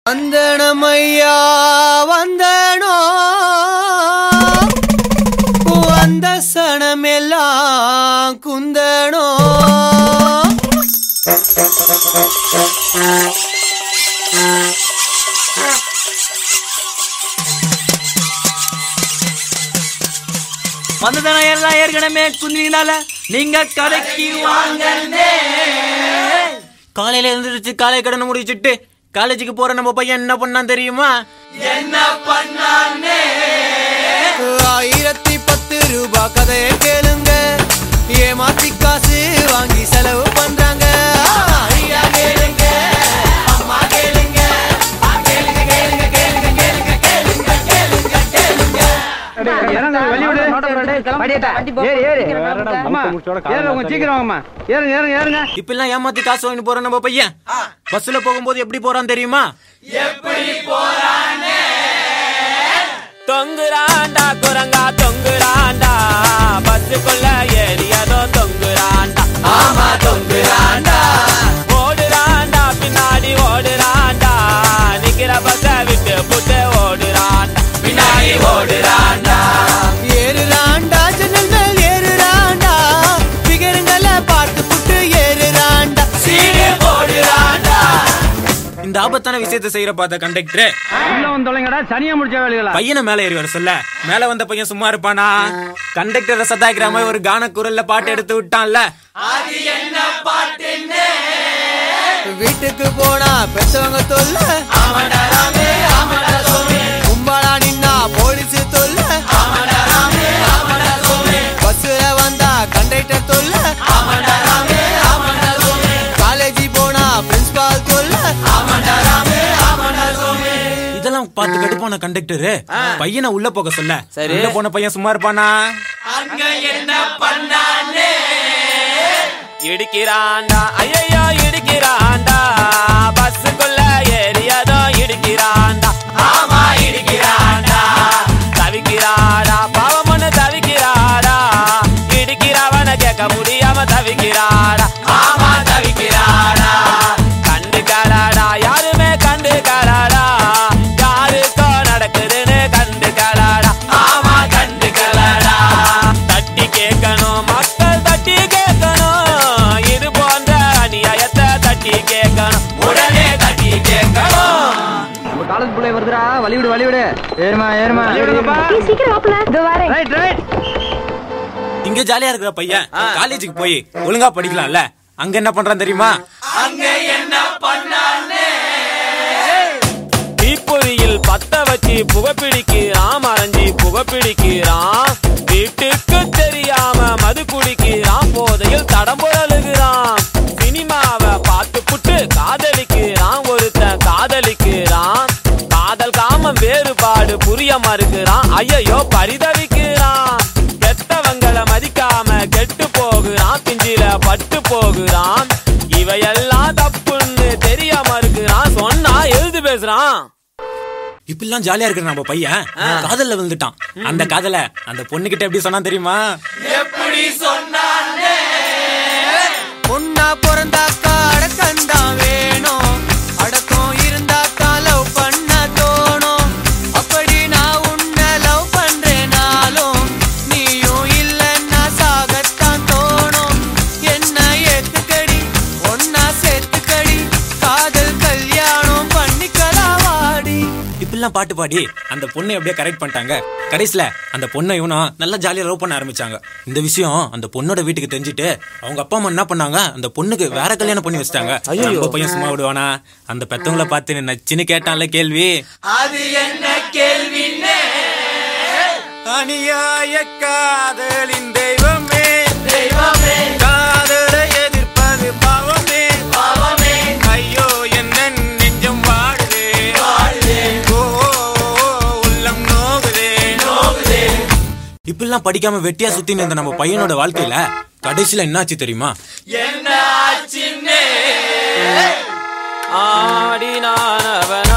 வந்தனமையா வந்தனோ வந்த சனமெல்லாம் குந்தனோ வந்ததன எல்லாம் ஏற்கனவே குந்தினால நீங்க கடைக்கு வாங்க காலையில எழுந்திருச்சு காலை கடனை முடிச்சிட்டு காலேஜுக்கு போற நம்ம பையன் என்ன பண்ணான் தெரியுமா என்ன பண்ணானே ஆயிரத்தி பத்து ரூபாய் கதையை கேளுங்க ஏமாத்தி காசு வாங்கி செலவு பண்றாங்க ஐயா கேளுங்க அம்மா கேளுங்க கேளுங்க கேளுங்க கேளுங்க கேளுங்க கேளுங்க கேளுங்க கேளுங்க இறங்க, வெளிய விடு. ஏறு, ஏறு. அம்மா, ஏறுங்க, கொஞ்சம் சீக்கிரம் வாங்கம்மா. ஏறுங்க, ஏறுங்க, ஏறுங்க. இப்ப எல்லாம் ஏமாத்தி காசு வாங்கி போற நம்ம பையன் பஸ்ல போகும்போது எப்படி போறான் தெரியுமா தொங்குறாண்டா குரங்கா தொங்குறாண்டா பஸ்ஸுக்குள்ள ஏறியதோ தொங்குறாண்டா ஆமா தொங்குறாண்டா ஓடுறாண்டா பின்னாடி ஓடுறாண்டா நிக்கிற பஸ்ஸ விட்டு புட்டு ஓடுறாண்டா பின்னாடி ஓடுறாண்டா ஏறுறாண்டா ஜன்னல் மேல் ஏறுறாண்டா பிகருங்கள பார்த்து புட்டு ஏறுறாண்டா சீனே போடுறாண்டா இந்த ஆபத்தான விஷயத்தை செய்யற பார்த்த கண்டக்டர் உள்ள வந்து தொலைங்கடா, சனியை முடிச்ச வேலைகளா? பையனை மேல ஏறி வர சொல்ல மேல வந்த பையன் சும்மா இருப்பானா கண்டக்டரை சதாக்கிற மாதிரி ஒரு கான குரல்ல பாட்டு எடுத்து விட்டான்ல வீட்டுக்கு போனா பெத்தவங்க தொல்ல கும்பலா நின்னா போலீஸ் தொல்ல பஸ்ல வந்தா கண்டக்டர் தொல்ல காலேஜ் போனா பிரின்சிபால் தொல்ல இதெல்லாம் பார்த்து கடுப்பான கண்டக்டர் பையனை உள்ள போக சொல்ல உள்ள போன பையன் சும்மா இருப்பானா இடிக்கிறாண்டா ஐயோ இடிக்கிறாண்டா பஸ்ஸுக்குள்ள ஏறியதோ இடிக்கிறாண்டா ஆமா இடிக்கிறாண்டா தவிக்கிறாடா பாவம் ஒண்ணு தவிக்கிறாடா இடிக்கிறவன கேட்க முடியாம தவிக்கிறாடா ஆமா தவிக்கிறாடா கண்டு கலாடா யாருமே கண்டு கலாடா யாருக்கோ நடக்குதுன்னு கண்டு கலாடா ஆமா கண்டு கலாடா தட்டி கேட்கணும் மக்கள் தட்டி கேட்கணும் இது போன்ற அநியாயத்தை தட்டி கேட்கணும் உடனே தட்டி கேட்கணும் நம்ம காலேஜ் பிள்ளை வருதுடா, வழி விடு, வழி விடு. ஏறுமா, ஏறுமா. ஏய், சீக்கிரம் வாப்புல இதோ வரேன் ரைட், ரைட். இங்க ஜாலியா இருக்கிற பையன் காலேஜுக்கு போய் ஒழுங்கா படிக்கலாம்ல அங்க என்ன பண்றான் தெரியுமா தீப்பொறியில் பத்த வச்சு புகைப்பிடிக்கிறான் மறைஞ்சி புகைப்பிடிக்கிறான் வீட்டுக்கு தெரியாம மது குடிக்கிறான் போதையில் தடம் புரளுகிறான் சினிமாவை பார்த்து புட்டு காதலிக்கிறான் ஒருத்தன் காதலிக்கிறான் காதல் காமம் வேறுபாடு புரிய மறுக்கிறான் ஐயையோ பரிதவிக்கிறான் கெட்டவங்களை மதிக்காம கெட்டு போகிறான் பிஞ்சில பட்டு போகிறான் இவையெல்லாம் தப்புன்னு தெரியாம இருக்கிறான் சொன்னா எழுது பேசுறான் இப்பெல்லாம் ஜாலியா இருக்கிற நம்ம பையன் காதல்ல விழுந்துட்டான் அந்த காதல அந்த பொண்ணுகிட்ட எப்படி சொன்னா தெரியுமா பொண்ணா பிறந்தாக்கா அடக்கந்தான் வேணும் அடக்கம் இருந்தாக்கா லவ் பண்ண தோணும் அப்படி நான் உன்னை லவ் பண்றேனாலும் நீயும் இல்லைன்னா சாகத்தான் தோணும் என்ன ஏத்துக்கடி ஒன்னா சேர்த்துக்கடி காதல் கல்யாணம் பண்ணிக்கலாம் வாடி இப்பெல்லாம் பாட்டு பாடி அந்த பொண்ணை எப்படியே கரெக்ட் பண்ணிட்டாங்க கடைசியில அந்த பொண்ணை இவனும் நல்லா ஜாலியா லவ் பண்ண ஆரம்பிச்சாங்க இந்த விஷயம் அந்த பொண்ணோட வீட்டுக்கு தெரிஞ்சுட்டு அவங்க அப்பா அம்மா என்ன பண்ணாங்க அந்த பொண்ணுக்கு வேற கல்யாணம் பண்ணி வச்சிட்டாங்க நம்ம பையன் சும்மா விடுவானா அந்த பெத்தவங்கள பார்த்து நச்சுன்னு கேட்டான்ல கேள்வி அது என்ன கேள்வின்னு அநியாய காதலின் தெய்வமே தெய்வமே காதலை எதிர்ப்பது பாவமே பாவமே ஐயோ என்ன நெஞ்சம் வாடுதே ஓ உள்ளம் நோகுதே இப்பெல்லாம் படிக்காம வெட்டியா சுத்தின்னு இருந்த நம்ம பையனோட வாழ்க்கையில கடைசியில என்னாச்சு தெரியுமா ஆடினானவன்